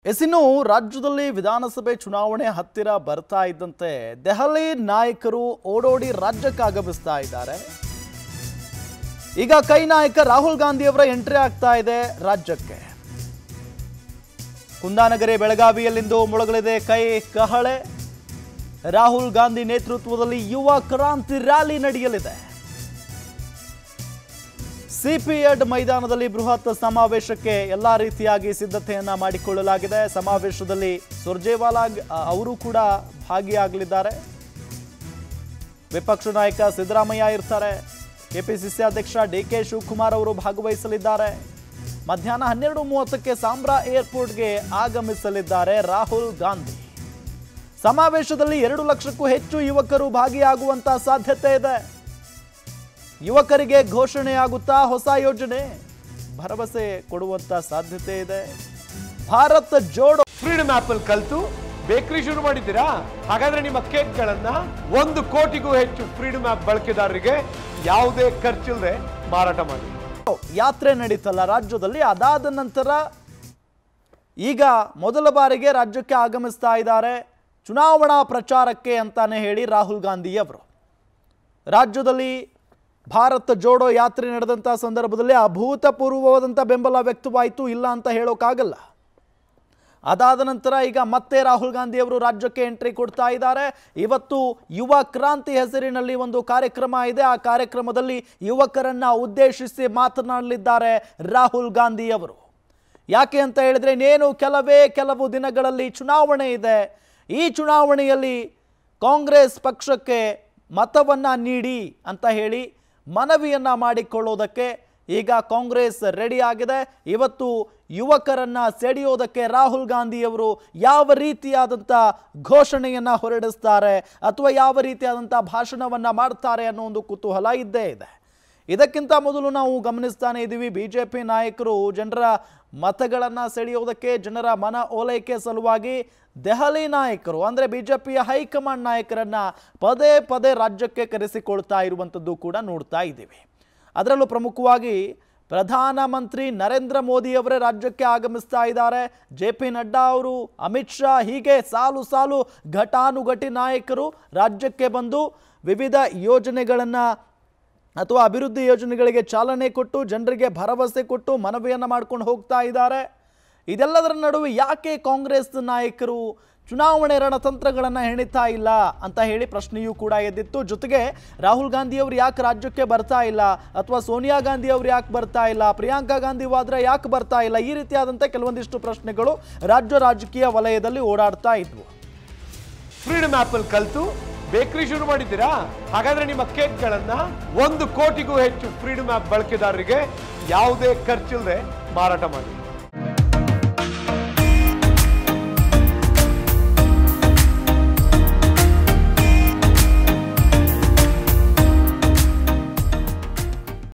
S ಇನ್ನು ರಾಜ್ಯದಲ್ಲಿ ವಿಧಾನಸಭೆ ಚುನಾವಣೆ ಹತ್ತಿರ ಬರ್ತಾ ಇದ್ದಂತೆ ದೆಹಲಿ ನಾಯಕರು ಓಡೋಡಿ ರಾಜ್ಯಕ್ಕೆ ಆಗಮಿಸ್ತಾ ಇದ್ದಾರೆ ಈಗ ಕೈ ನಾಯಕ ರಾಹುಲ್ ಗಾಂಧಿಯವರ ಎಂಟ್ರಿ ಆಗ್ತಾ ಇದೆ ರಾಜ್ಯಕ್ಕೆ ಕುಂದಾನಗರಿ ಬೆಳಗಾವಿಯಲ್ಲಿಂದು ಮೊಳಗಲಿದೆ ಕೈ ಕಹಳೆ ರಾಹುಲ್ ಗಾಂಧಿ ನೇತೃತ್ವದಲ್ಲಿ ಯುವ ಕ್ರಾಂತಿ ರ್ಯಾಲಿ ನಡೆಯಲಿದೆ ಸಿಪಿಎಡ್ ಮೈದಾನದಲ್ಲಿ ಬೃಹತ್ ಸಮಾವೇಶಕ್ಕೆ ಎಲ್ಲಾ ರೀತಿಯಾಗಿ ಸಿದ್ಧತೆಯನ್ನ ಮಾಡಿಕೊಳ್ಳಲಾಗಿದೆ ಸಮಾವೇಶದಲ್ಲಿ ಸುರ್ಜೇವಾಲಾ ಅ, ಅವರು ಕೂಡ ಭಾಗಿಯಾಗಲಿದ್ದಾರೆ ವಿಪಕ್ಷ ನಾಯಕ ಸಿದ್ದರಾಮಯ್ಯ ಇರ್ತಾರೆ ಕೆಪಿಸಿಸಿ ಅಧ್ಯಕ್ಷ ಡಿ ಕೆ ಶಿವಕುಮಾರ್ ಅವರು ಭಾಗವಹಿಸಲಿದ್ದಾರೆ ಮಧ್ಯಾಹ್ನ ಹನ್ನೆರಡು ಮೂವತ್ತಕ್ಕೆ ಸಾಂಬ್ರಾ ಏರ್ಪೋರ್ಟ್ಗೆ ಆಗಮಿಸಲಿದ್ದಾರೆ ರಾಹುಲ್ ಗಾಂಧಿ ಸಮಾವೇಶದಲ್ಲಿ ಎರಡು ಲಕ್ಷಕ್ಕೂ ಹೆಚ್ಚು ಯುವಕರು ಭಾಗಿಯಾಗುವಂತ ಸಾಧ್ಯತೆ ಇದೆ ಯುವಕರಿಗೆ ಘೋಷಣೆಯಾಗುತ್ತಾ ಹೊಸ ಯೋಜನೆ ಭರವಸೆ ಕೊಡುವಂತ ಸಾಧ್ಯತೆ ಇದೆ ಭಾರತ್ ಜೋಡೋ ಫ್ರೀಡಮ್ ಆಪ್ ಅಲ್ಲಿ ಕಲ್ತು ಬೇಕರಿ ಶುರು ಮಾಡಿದ್ದೀರಾ ಹಾಗಾದ್ರೆ ನಿಮ್ಮ ಕೇಕ್ಗಳನ್ನ ಒಂದು ಕೋಟಿಗೂ ಹೆಚ್ಚು ಫ್ರೀಡಮ್ ಆಪ್ ಬಳಕೆದಾರರಿಗೆ ಯಾವುದೇ ಖರ್ಚಿಲ್ಲದೆ ಮಾರಾಟ ಮಾಡಿ ಯಾತ್ರೆ ನಡೀತಲ್ಲ ರಾಜ್ಯದಲ್ಲಿ ಅದಾದ ನಂತರ ಈಗ ಮೊದಲ ಬಾರಿಗೆ ರಾಜ್ಯಕ್ಕೆ ಆಗಮಿಸ್ತಾ ಇದ್ದಾರೆ ಚುನಾವಣಾ ಪ್ರಚಾರಕ್ಕೆ ಅಂತಾನೆ ಹೇಳಿ ರಾಹುಲ್ ಗಾಂಧಿಯವರು ರಾಜ್ಯದಲ್ಲಿ ಭಾರತ್ ಜೋಡೋ ಯಾತ್ರೆ ನಡೆದಂಥ ಸಂದರ್ಭದಲ್ಲಿ ಅಭೂತಪೂರ್ವವಾದಂಥ ಬೆಂಬಲ ವ್ಯಕ್ತವಾಯಿತು ಇಲ್ಲ ಅಂತ ಹೇಳೋಕ್ಕಾಗಲ್ಲ ಅದಾದ ನಂತರ ಈಗ ಮತ್ತೆ ರಾಹುಲ್ ಗಾಂಧಿ ಅವರು ರಾಜ್ಯಕ್ಕೆ ಎಂಟ್ರಿ ಕೊಡ್ತಾ ಇದ್ದಾರೆ ಇವತ್ತು ಯುವ ಕ್ರಾಂತಿ ಹೆಸರಿನಲ್ಲಿ ಒಂದು ಕಾರ್ಯಕ್ರಮ ಇದೆ ಆ ಕಾರ್ಯಕ್ರಮದಲ್ಲಿ ಯುವಕರನ್ನ ಉದ್ದೇಶಿಸಿ ಮಾತನಾಡಲಿದ್ದಾರೆ ರಾಹುಲ್ ಗಾಂಧಿ ಅವರು ಯಾಕೆ ಅಂತ ಹೇಳಿದ್ರೆ ಇನ್ನೇನು ಕೆಲವೇ ಕೆಲವು ದಿನಗಳಲ್ಲಿ ಚುನಾವಣೆ ಇದೆ ಈ ಚುನಾವಣೆಯಲ್ಲಿ ಕಾಂಗ್ರೆಸ್ ಪಕ್ಷಕ್ಕೆ ಮತವನ್ನ ನೀಡಿ ಅಂತ ಹೇಳಿ ಮನವಿಯನ್ನ ಮಾಡಿಕೊಳ್ಳೋದಕ್ಕೆ ಈಗ ಕಾಂಗ್ರೆಸ್ ರೆಡಿ ಆಗಿದೆ ಇವತ್ತು ಯುವಕರನ್ನ ಸೆಳೆಯೋದಕ್ಕೆ ರಾಹುಲ್ ಗಾಂಧಿಯವರು ಯಾವ ರೀತಿಯಾದಂಥ ಘೋಷಣೆಯನ್ನ ಹೊರಡಿಸ್ತಾರೆ ಅಥವಾ ಯಾವ ರೀತಿಯಾದಂಥ ಭಾಷಣವನ್ನ ಮಾಡ್ತಾರೆ ಅನ್ನೋ ಒಂದು ಕುತೂಹಲ ಇದ್ದೇ ಇದೆ ಇದಕ್ಕಿಂತ ಮೊದಲು ನಾವು ಗಮನಿಸ್ತಾನೆ ಇದ್ದೀವಿ ಬಿ ಜೆ ಪಿ ನಾಯಕರು ಜನರ ಮತಗಳನ್ನು ಸೆಳೆಯೋದಕ್ಕೆ ಜನರ ಮನ ಓಲೈಕೆ ಸಲುವಾಗಿ ದೆಹಲಿ ನಾಯಕರು ಅಂದರೆ ಬಿ ಜೆ ಪಿಯ ಹೈಕಮಾಂಡ್ ನಾಯಕರನ್ನ ಪದೇ ಪದೇ ರಾಜ್ಯಕ್ಕೆ ಕರೆಸಿಕೊಳ್ತಾ ಇರುವಂಥದ್ದು ಕೂಡ ನೋಡ್ತಾ ಇದ್ದೀವಿ ಅದರಲ್ಲೂ ಪ್ರಮುಖವಾಗಿ ಪ್ರಧಾನಮಂತ್ರಿ ನರೇಂದ್ರ ಮೋದಿಯವರೇ ರಾಜ್ಯಕ್ಕೆ ಆಗಮಿಸ್ತಾ ಇದ್ದಾರೆ ಜೆ ಪಿ ನಡ್ಡಾ ಅವರು ಅಮಿತ್ ಶಾ ಹೀಗೆ ಸಾಲು ಸಾಲು ಘಟಾನುಘಟಿ ನಾಯಕರು ರಾಜ್ಯಕ್ಕೆ ಬಂದು ವಿವಿಧ ಯೋಜನೆಗಳನ್ನು ಅಥವಾ ಅಭಿವೃದ್ಧಿ ಯೋಜನೆಗಳಿಗೆ ಚಾಲನೆ ಕೊಟ್ಟು ಜನರಿಗೆ ಭರವಸೆ ಕೊಟ್ಟು ಮನವಿಯನ್ನು ಮಾಡ್ಕೊಂಡು ಹೋಗ್ತಾ ಇದ್ದಾರೆ ಇದೆಲ್ಲದರ ನಡುವೆ ಯಾಕೆ ಕಾಂಗ್ರೆಸ್ ನಾಯಕರು ಚುನಾವಣೆ ರಣತಂತ್ರಗಳನ್ನು ಹೆಣಿತಾ ಇಲ್ಲ ಅಂತ ಹೇಳಿ ಪ್ರಶ್ನೆಯೂ ಕೂಡ ಎದ್ದಿತ್ತು ಜೊತೆಗೆ ರಾಹುಲ್ ಗಾಂಧಿ ಅವರು ಯಾಕೆ ರಾಜ್ಯಕ್ಕೆ ಬರ್ತಾ ಇಲ್ಲ ಅಥವಾ ಸೋನಿಯಾ ಗಾಂಧಿ ಅವರು ಯಾಕೆ ಬರ್ತಾ ಇಲ್ಲ ಪ್ರಿಯಾಂಕಾ ಗಾಂಧಿ ವಾದ್ರೆ ಯಾಕೆ ಬರ್ತಾ ಇಲ್ಲ ಈ ರೀತಿಯಾದಂಥ ಕೆಲವೊಂದಿಷ್ಟು ಪ್ರಶ್ನೆಗಳು ರಾಜ್ಯ ರಾಜಕೀಯ ವಲಯದಲ್ಲಿ ಓಡಾಡ್ತಾ ಇದ್ವು ಫ್ರೀಡಮ್ ಆಪ್ ಅಲ್ಲಿ ಕಲ್ತು ಬೇಕರಿ ಶುರು ಮಾಡಿದ್ದೀರಾ ಹಾಗಾದ್ರೆ ನಿಮ್ಮ ಕೇಕ್ಗಳನ್ನ ಒಂದು ಕೋಟಿಗೂ ಹೆಚ್ಚು ಫ್ರೀಡಮ್ ಆಪ್ ಬಳಕೆದಾರರಿಗೆ ಯಾವುದೇ ಖರ್ಚಿಲ್ಲದೆ ಮಾರಾಟ ಮಾಡಿ